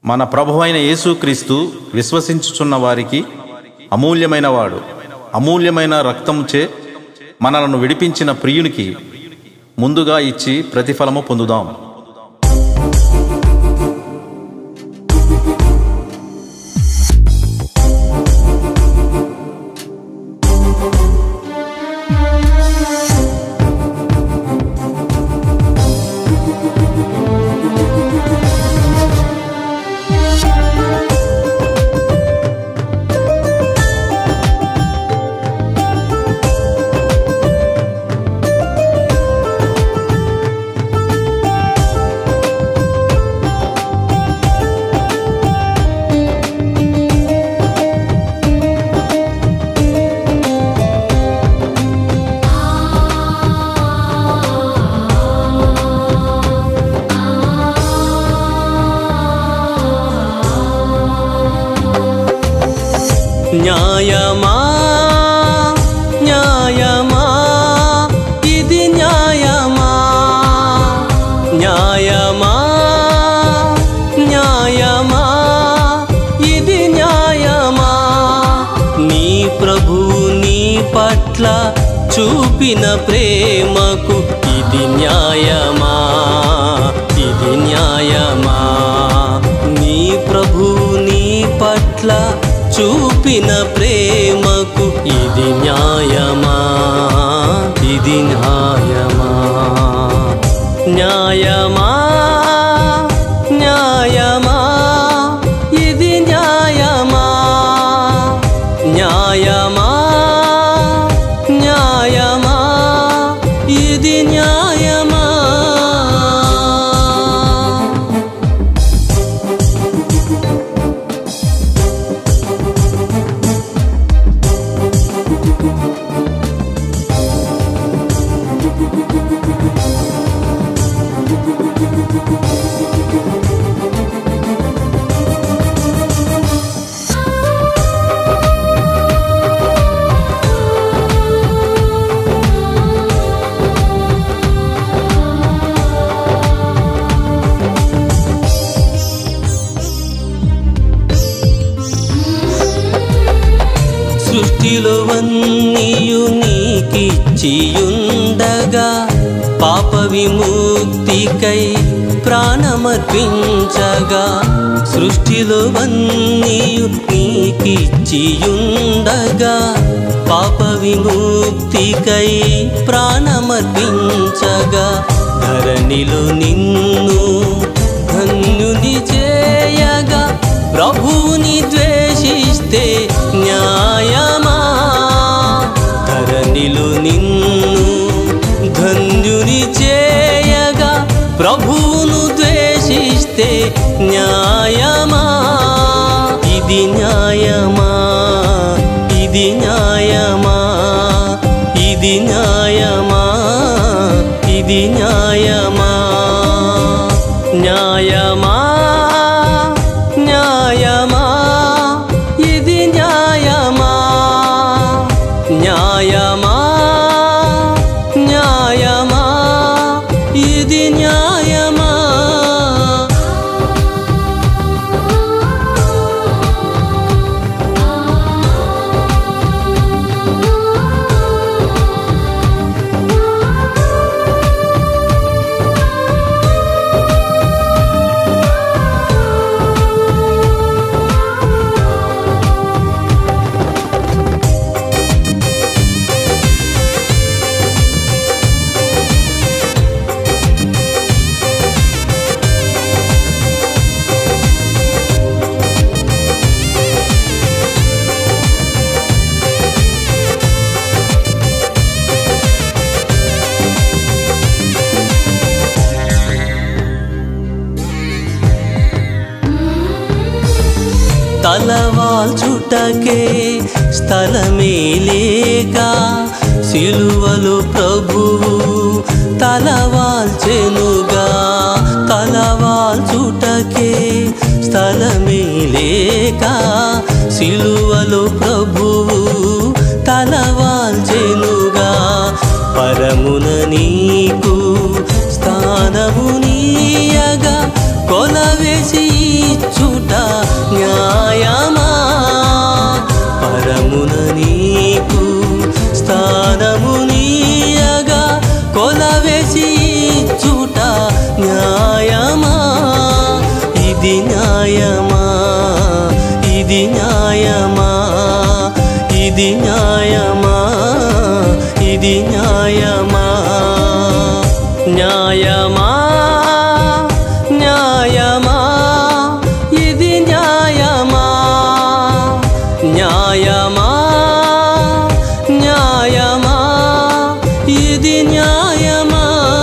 మన ప్రభువైన యేసుక్రీస్తు విశ్వసించుచున్న వారికి అమూల్యమైన వాడు అమూల్యమైన రక్తముచే మనలను విడిపించిన ప్రియునికి ముందుగా ఇచ్చి ప్రతిఫలము పొందుదాం న్యాయమా న్యాయమా ఇది న్యాయమా న్యాయమా న్యాయమా ఇది న్యాయమా నీ ప్రభు నీ పట్ల చూపిన ప్రేమకు ఇది న్యాయమా ఇది న్యాయమా నీ ప్రభు నీ పట్ల చూపిన ప్రేమకు ఇది న్యాయమా ఇది న్యాయమా న్యాయమా న్యాయమా ఇది న్యాయమా న్యాయమా న్యాయమా ఇది న్యాయమా సృష్టిలో వన్నీయు నీకిచ్చియుండగా పాప విముక్తికై ప్రాణమర్పించగా సృష్టిలో వన్నీయు నీకిచ్చియుండగా పాప విముక్తికై ప్రాణమర్పించగా ధరణిలో నిన్ను ధన్యుని చేయగా ప్రభువుని ద్వేషిస్తే న్యాయమా ధరణిలో నిన్ను ధన్యుని చేయగా ప్రభువును ద్వేషిస్తే న్యాయమా ఇది న్యాయమా ఇది న్యాయమా ఇది న్యాయమా ఇది న్యాయమా న్యాయమా న్యాయమా ఇది న్యాయమా న్యాయమా న్యాయమా ఇది న్యాయమా తలవాల్చుటకే స్థలమే లేక సిలువలు ప్రభువు తలవాల్చెనుగా తలవాల్చుటకే స్థలమే లేక సిలువలు ప్రభువు తలవాల్చెనుగా పరమున నీకు స్థానము నీయగా కొలగ కొలవేసి చూట న్యాయమా పరమున నీకు స్థానము నీయగా కొలవేసి చూట న్యాయమా ఇది న్యాయమా ఇది న్యాయమా ఇది న్యాయమా ఇది న్యాయమా న్యాయమా న్యాయమా ఇది న్యాయమా న్యాయమా న్యాయమా ఇది న్యాయమా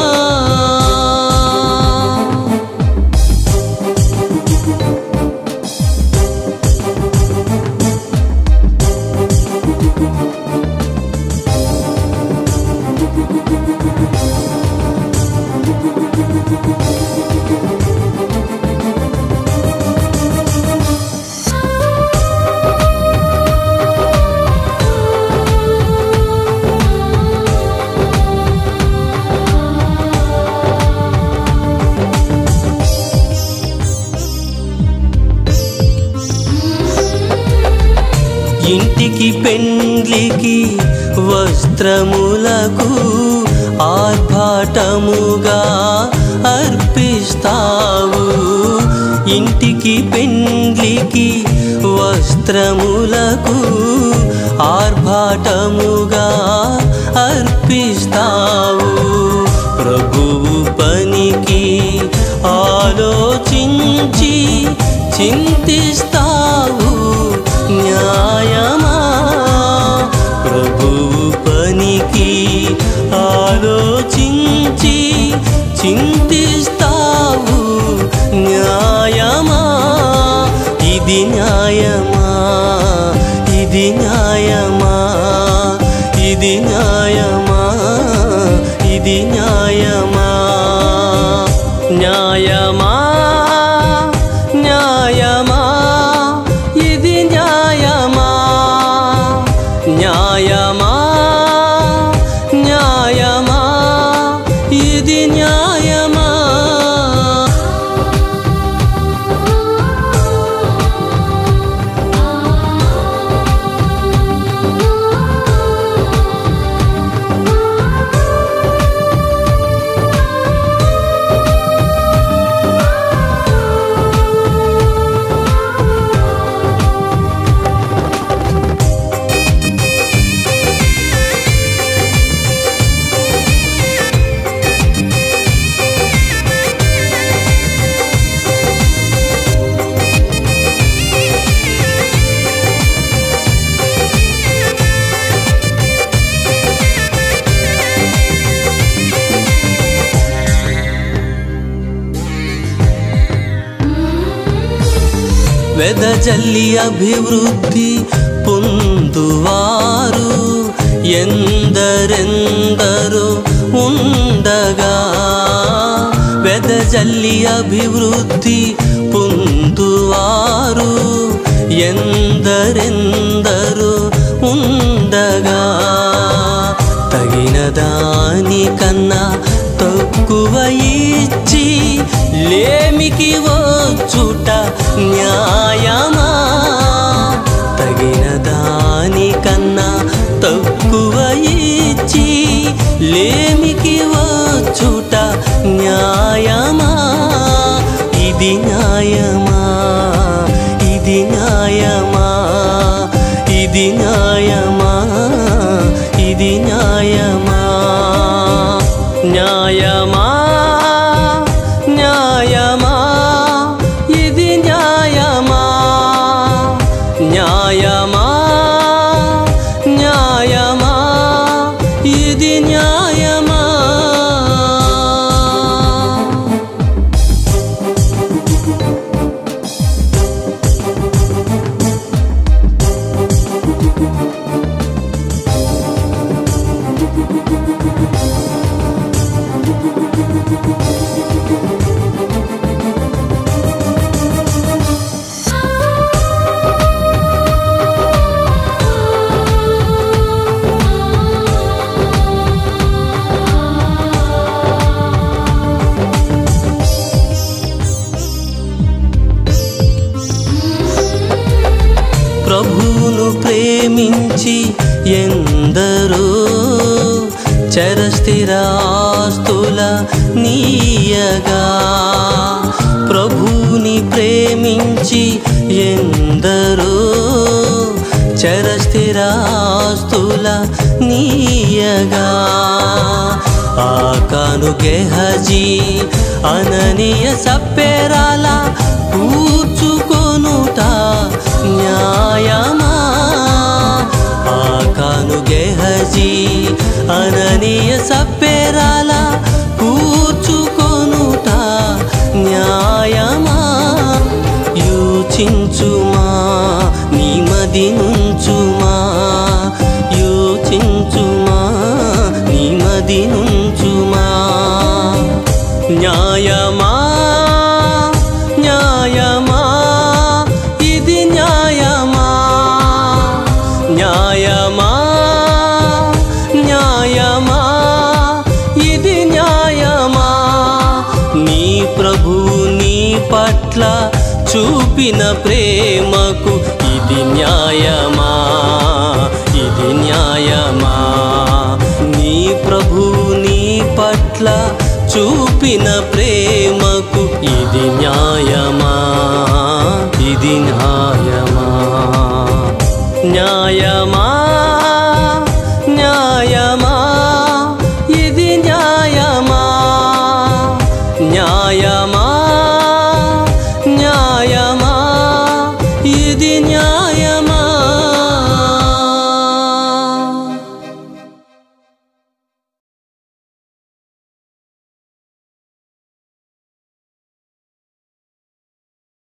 ఇంటికి పెండ్లికి వస్త్రములకు ఆర్భాటముగా అర్పిస్తావు ఇంటికి పెండ్లికి వస్త్రములకు ఆర్భాటముగా అర్పిస్తావు ప్రభువు పనికి ఆలోచించి చింతిస్తావు న్యాయమా ప్రభువు పనికి ఆలోచించి చింతిస్తావు న్యాయమా ఇది న్యాయమా ఇది న్యాయమా ఇది న్యాయమా ఇది న్యాయమా న్యాయమా న్యాయమా ఇది న్యాయమా న్యాయమా న్యాయమా ఇది న్యాయమా వెదజల్లి అభివృద్ధి పొందువారు ఎందరెందరో ఉండగా వెదజల్లి అభివృద్ధి పొందువారు ఎందరెందరో ఉండగా తగిన దానికన్నా తక్కువ ఇచ్చి లేమికి వచ్చుట న్యాయమా తగిన దానికన్నా తక్కువ ఇచ్చి లేమికి వచ్చుట న్యాయమా ఇది న్యాయమా ఇది న్యాయమా ఇది న్యాయమా ఇది న్యాయమా న్యాయమా న్యాయమా ఇది న్యాయమా న్యాయమా న్యాయమా ఇది న్యాయమా ప్రేమించి ఎందరో చరస్థిరాస్తుల నీయగా ప్రభుని ప్రేమించి ఎందరో చరస్థిరాస్తుల నీయగా ఆకాను గెహజీ అననీయ సప్పెరాల కూర్చుకొనుట న్యాయమా ఆకాను గెహజీ అననీయ సప్పెరాల కూర్చుకొనుట న్యాయమా యోచించుమా నీమది నుంచుమా యోచించుమా నీమది నుంచుమా న్యాయమా న్యాయమా ఇది న్యాయమా న్యాయమా న్యాయమా ఇది న్యాయమా నీ ప్రభు నీ పట్ల చూపిన ప్రేమకు ఇది న్యాయమా ఇది న్యాయమా నీ ప్రభు నీ పట్ల చూపిన ప్రేమకు ఇది న్యాయమా ఇది న్యాయమా న్యాయ